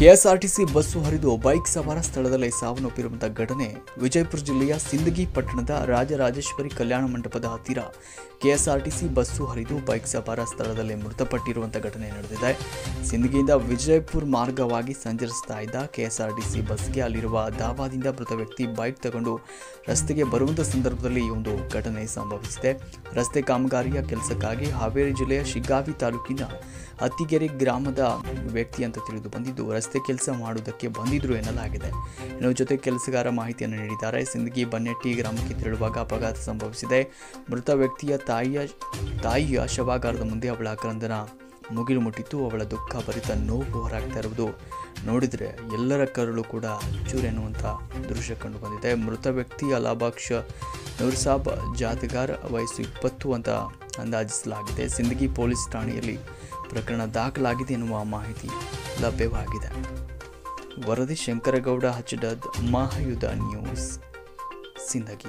KSRTC bus ಹರಿದು bike ಸವಾರ ಸ್ಥಳದಲ್ಲೇ ಸಾವನ್ನಪ್ಪಿರುವಂತಹ ಘಟನೆ ವಿಜಯಪುರ ಜಿಲ್ಲೆಯ ಸಿಂದಗಿ ಪಟ್ಟಣದ ರಾಜರಾಜೇಶ್ವರಿ ಕಲ್ಯಾಣ ಮಂಟಪದ ಹತ್ತಿರ ಕೆಎಸ್ಆರ್ಟಿಸಿ ಬಸ್ಸು ಹರಿದು ಬೈಕ್ ಸವಾರ ಸ್ಥಳದಲ್ಲೇ ಮೃತಪಟ್ಟಿರುವಂತಹ ಘಟನೆ ನಡೆದಿದೆ ಸಿಂದಗಿಯಿಂದ ವಿಜಯಪುರ ಮಾರ್ಗವಾಗಿ ಸಂಚರಿಸ್ತಾ ಇದ್ದ ಕೆಎಸ್ಆರ್ಟಿಸಿ ಬಸ್ಗೆ ಅಲ್ಲಿರುವ ದಾವಾದಿಂದ ಮೃತ ವ್ಯಕ್ತಿ ಬೈಕ್ ತಗೊಂಡು ರಸ್ತೆಗೆ ಬರುವಂಥ ಸಂದರ್ಭದಲ್ಲಿ ಈ ಒಂದು ಘಟನೆ ಸಂಭವಿಸಿದೆ ರಸ್ತೆ ಕಾಮಗಾರಿಯ ಕೆಲಸಕ್ಕಾಗಿ ಹಾವೇರಿ ಜಿಲ್ಲೆಯ ಶಿಗ್ಗಾವಿ ತಾಲೂಕಿನ ಅತ್ತಿಗೆರೆ ಗ್ರಾಮದ ವ್ಯಕ್ತಿ ಅಂತ ತಿಳಿದು ಬಂದಿದ್ದು ರಸ್ತೆ ಕೆಲಸ ಮಾಡುವುದಕ್ಕೆ ಬಂದಿದ್ರು ಎನ್ನಲಾಗಿದೆ ಇನ್ನು ಜೊತೆ ಕೆಲಸಗಾರ ಮಾಹಿತಿಯನ್ನು ನೀಡಿದ್ದಾರೆ ಸಿಂದಗಿ ಬನ್ನೆಟ್ಟಿ ಗ್ರಾಮಕ್ಕೆ ತೆರಳುವಾಗ ಅಪಘಾತ ಸಂಭವಿಸಿದೆ ಮೃತ ವ್ಯಕ್ತಿಯ ತಾಯಿಯ ತಾಯಿಯ ಶವಾಗಾರದ ಮುಂದೆ ಅವಳ ಕ್ರಂದನ ಮುಗಿಲು ಮುಟ್ಟಿತ್ತು ಅವಳ ದುಃಖ ಭರಿತ ನೋವು ಹೊರಾಗ್ತಾ ಇರುವುದು ನೋಡಿದರೆ ಎಲ್ಲರ ಕರುಳು ಕೂಡ ಚೂರು ಎನ್ನುವಂಥ ದೃಶ್ಯ ಕಂಡು ಬಂದಿದೆ ಮೃತ ವ್ಯಕ್ತಿ ಅಲಾಬಾಕ್ಷ ನೂರ್ಸಾಬ್ ಜಾತಗಾರ್ ವಯಸ್ಸು ಇಪ್ಪತ್ತು ಅಂತ ಅಂದಾಜಿಸಲಾಗಿದೆ ಸಿಂದಗಿ ಪೊಲೀಸ್ ಠಾಣೆಯಲ್ಲಿ ಪ್ರಕರಣ ದಾಖಲಾಗಿದೆ ಎನ್ನುವ ಮಾಹಿತಿ ಲಭ್ಯವಾಗಿದೆ ವರದಿ ಶಂಕರಗೌಡ ಹಚ್ಚಡದ್ ಮಹಾಯುಧ ನ್ಯೂಸ್ ಸಿಂದಗಿ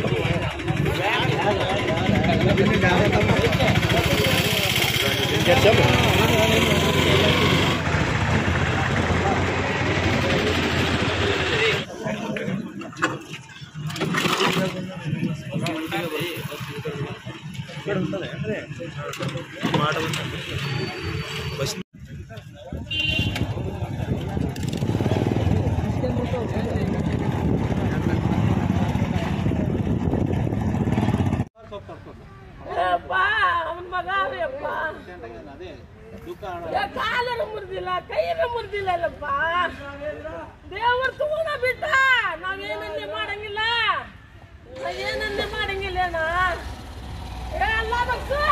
ಅಪ್ಪ ಅವನ ಮಗ ಅಪ್ಪ ಕಾಲರ ಮುರಿದಿಲ್ಲ ಕೈನ ಮುರಿದಿಲ್ಲಲ್ಲಪ್ಪ ದೇವ್ರ ತಗೊಂಡ ಬಿಟ್ಟ ನಾವೇನನ್ನೇ ಮಾಡಂಗಿಲ್ಲ ನಾವೇನನ್ನೇ ಮಾಡಂಗಿಲ್ಲ ಅಣ್ಣ. ಏ ಅಲ್ಲ ಬಗ್ಸು